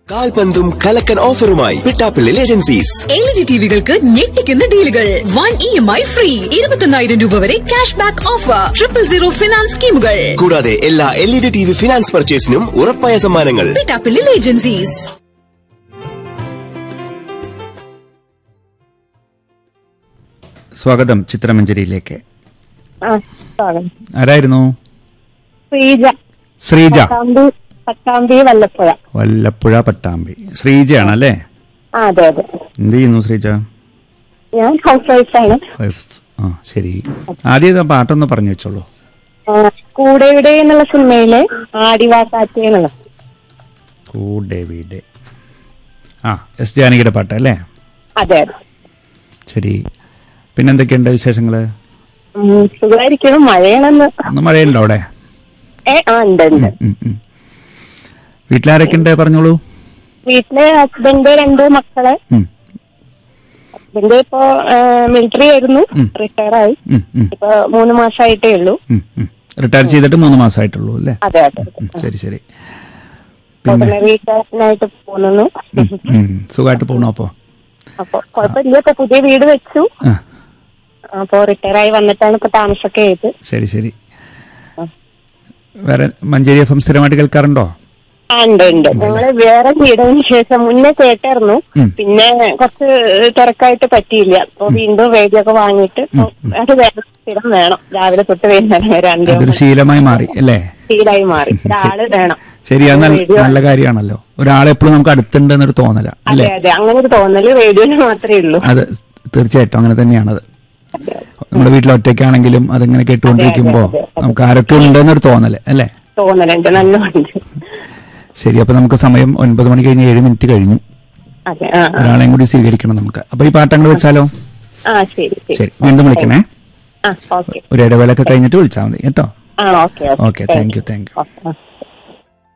കാൽപന്തും കലക്കൻ ഓഫറുമായി Pittappillil agencies L G ടിവികൾക്ക് ഞെട്ടിക്കുന്ന ഡീലുകൾ one E M I free ഇരുപത്തൊന്നായിരം രൂപ വരെ cash back offer triple zero finance സ്കീമുകൾ കൂടാതെ എല്ലാ L E D T V finance പർച്ചേസിനും ഉറപ്പായ സമ്മാനങ്ങൾ പിട്ടാപ്പിള്ളിൽ ഏജൻസീസ് സ്വാഗതം ചിത്രമഞ്ജരിയിലേക്ക് ആ സ്വാഗതം ആരായിരുന്നു ശ്രീജ ശ്രീജ പട്ടാമ്പി പട്ടാമ്പി വല്ലപ്പുഴ വല്ലപ്പുഴ പട്ടാമ്പി ശ്രീജയാണല്ലേ ആ അതെ അതെ എന്ത് ചെയ്യുന്നു ശ്രീജ ഞാൻ ഹൗസ് വൈഫാണ് വൈഫ്. ആ ശരി ആദ്യം ആ പാട്ടൊന്ന് പറഞ്ഞു വെച്ചോളൂ ആ, കൂടെയുടെ എന്നുള്ള സിനിമയിലെ ആദിവാസാറ്റ് എന്നുള്ള കൂടെ വീടെ ആ എസ് ജാനകിയുടെ പാട്ട് അല്ലേ അതെ അതെ ശരി പിന്നെന്തൊക്കെയുണ്ട് വിശേഷങ്ങള് ഉം, സുഖമായിരിക്കണം മഴയാണെന്ന് ഒന്ന് മഴയുണ്ടോ അവിടെ ഏ ആ ഉണ്ട് ഉണ്ട് ഉം, ഉം. വീട്ടിലാരൊക്കെ ഉണ്ട് പറഞ്ഞോളൂ വീട്ടിലെ ഹസ്ബൻഡ് രണ്ട് മക്കള് ഉം, ഹസ്ബൻഡ് ഇപ്പോ മിലിറ്ററി ആയിരുന്നു ഉം. റിട്ടയർ ആയി ഉം, ഉം, ഇപ്പൊ മൂന്ന് മാസമായിട്ടേ ഉള്ളൂ ഉം, ഉം. റിട്ടയർ ചെയ്തിട്ട് മൂന്ന് മാസമായിട്ടുള്ളൂ അല്ലേ അതെ അതെ ഉം, ശരി ശരി പിന്നെ ഓർഡിനറി ക്ലാസ്സിനായിട്ട് പോകുന്നു ഉം, ഉം. സുഖമായിട്ട് പോകണോ അപ്പോ അപ്പൊ കുഴപ്പമില്ല ഇപ്പൊ പുതിയ വീട് വെച്ചു ആ അപ്പൊ റിട്ടയർ ആയി വന്നിട്ടാണ് ഇപ്പൊ താമസമൊക്കെ ചെയ്ത് ശരി ശരി വേറെ മഞ്ചേരി എഫ് എം സ്ഥിരമായിട്ട് കേൾക്കാറുണ്ടോ ആ, ഉണ്ട് ഉണ്ട് ഞങ്ങള് വേറെ വീടിന് ശേഷം മുന്നേ കേട്ടായിരുന്നു ഉം. പിന്നെ കുറച്ച് തിരക്കായിട്ട് പറ്റിയില്ല അപ്പൊ വീണ്ടും റേഡിയൊക്കെ വാങ്ങിയിട്ട് ഇപ്പൊ അത് വേറെ സ്ഥിരം വേണം രാവിലെ തൊട്ട് വൈകുന്നേരം വരെ അഞ്ചോ അതൊരു ശീലമായി മാറി അല്ലേ ശീലായി മാറി ഒരാള് വേണം ശരി അത് നല്ല റേഡിയോ- നല്ല കാര്യമാണല്ലോ ഒരാളെപ്പോഴും നമുക്ക് അടുത്തുണ്ട് എന്നൊരു തോന്നല അതെ അല്ലേ അതെ അങ്ങനെ ഒരു തോന്നല് റേഡിയോയിൽ മാത്രമേ ഉള്ളൂ അത് തീർച്ചയായിട്ടും അങ്ങനെ തന്നെയാണത് നമ്മുടെ വീട്ടിൽ ഒറ്റയ്ക്കാണെങ്കിലും അതിങ്ങനെ കേട്ടുകൊണ്ടിരിക്കുമ്പോ അതെ, അതെ, അതെ. നമുക്ക് ആരൊക്കെ ഉണ്ടെന്നൊരു തോന്നല് അല്ലേ തോന്നലുണ്ട് നല്ലോണ്ട് ശരി അപ്പൊ നമുക്ക് സമയം ഒൻപത് മണി കഴിഞ്ഞ് ഏഴ് മിനിറ്റ് കഴിഞ്ഞു അതെ ആ ആ. ഒരാളെയും കൂടി സ്വീകരിക്കണം നമുക്ക് അപ്പൊ ഈ പാട്ടങ്ങൾ വെച്ചാലോ ആ ശരി ശരി വീണ്ടും വിളിക്കണേ ആ ഓക്കെ ഒരു ഇടവേളൊക്കെ കഴിഞ്ഞിട്ട് വിളിച്ചാൽ മതി കേട്ടോ ആ okay okay thank you thank you okay